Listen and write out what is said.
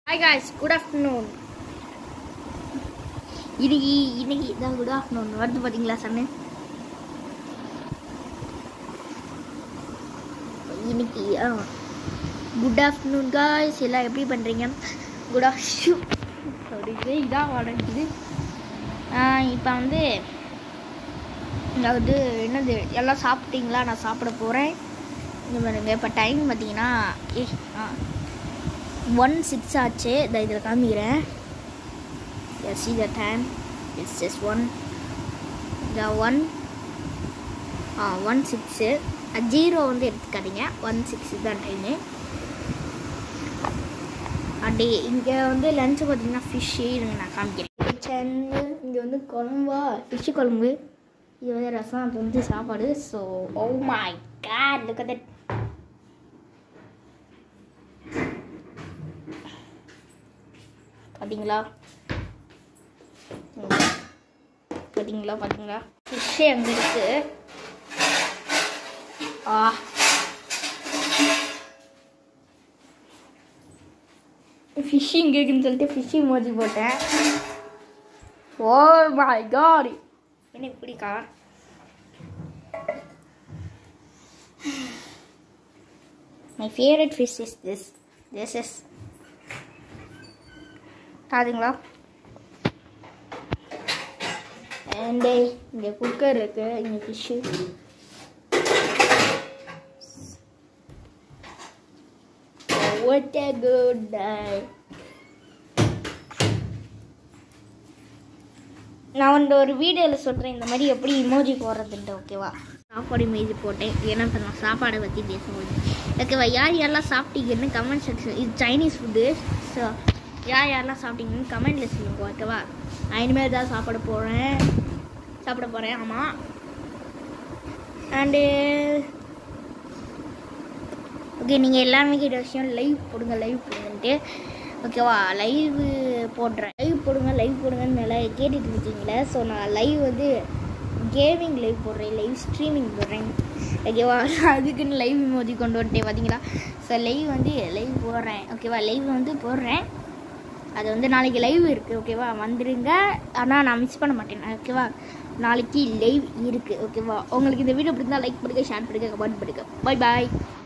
Hi guys good afternoon இன்னைக்கு இன்னைக்கு இதான் குட் ஆஃப்டர்நூன் வருது பார்த்தீங்களா சன்னு இன்னைக்கு குட் ஆஃப்டர்நூன் காய்ஸ் எல்லாம் எப்படி பண்ணுறீங்க குட் ஆஃப்ஷூ அப்படிங்குது இதான் வளர்க்குது இப்போ வந்து அதாவது என்னது எல்லாம் சாப்பிட்டீங்களா நான் சாப்பிட போகிறேன் இங்கே பாருங்க இப்போ டைம் பார்த்தீங்கன்னா ஏ ஆ ஒன் சிக்ஸ் ஆச்சு இதை இதில் காமிக்கிறேன் S C the time it's S one the one ah one six zero வந்து எடுத்துக்காதீங்க ஒன் சிக்ஸ் தான் டைமு அப்படி இங்கே வந்து லஞ்சு பார்த்தீங்கன்னா ஃபிஷ்ஷு இருங்க நான் காமிக்கிறேன் கிச்சன்னு இங்கே வந்து குழம்பா ஃபிஷ்ஷு குழம்பு இது வந்து ரசம் அது வந்து சாப்பாடு so oh my god look at பார்த்தீங்களா பார்த்தீங்களா பார்த்தீங்களா ஃபிஷ்ஷு அங்கே இருக்கு ஆ ஃபிஷ் இங்கே இருக்குன்னு சொல்லிட்டு ஃபிஷ்ஷி மோஜி போட்டேன் ஓ மை காட் என்ன இப்படிக்கா my favourite fish is this this is பாத்தீங்களா அண்டு இங்கே குக்கர் இருக்கு இங்கே fish What a good day. நான் வந்து ஒரு வீடியோவில் சொல்கிறேன் இந்த மாதிரி எப்படி இமோஜி போடுறதுன்ட்டு ஓகேவா சாப்பாடு இமேஜி போட்டேன் ஏன்னா இப்போ நான் சாப்பாடை பற்றி பேசும்போது ஓகேவா யார் யாரெல்லாம் சாப்பிட்டீங்கன்னு கமெண்ட் செக்ஷன் இது சைனீஸ் ஃபுட்டு ஸோ யார் யாரெல்லாம் சாப்பிட்டீங்கன்னு கமெண்ட்டில் சொல்லுங்க ஓகேவா நான் இனிமேல் தான் சாப்பிட போகிறேன் சாப்பிட போகிறேன் ஆமாம் அண்டு ஓகே நீங்கள் எல்லாருமே கேட்ட விஷயம் லைவ் போடுங்க லைவ் போடுங்கன்ட்டு ஓகேவா லைவ் போடுறேன் லைவ் போடுங்க லைவ் போடுங்கன்னு நல்லா கேட்டுட்டு இருக்கீங்களே ஸோ நான் லைவ் வந்து கேமிங் லைவ் போடுறேன் லைவ் ஸ்ட்ரீமிங் போடுறேன் ஓகேவா அதுக்குன்னு லைவ் மோதி கொண்டு வந்துட்டேன் பார்த்தீங்களா ஸோ லைவ் வந்து லைவ் போடுறேன் ஓகேவா லைவ் வந்து போடுறேன் அது வந்து நாளைக்கு லைவ் இருக்குது ஓகேவா வந்துடுங்க ஆனால் நான் மிஸ் பண்ண மாட்டேன் ஓகேவா நாளைக்கு லைவ் இருக்குது ஓகேவா உங்களுக்கு இந்த வீடியோ பிடிச்சிருந்தா லைக் பண்ணுங்க ஷேர் பண்ணுங்க கமெண்ட் பண்ணுங்க பை பாய்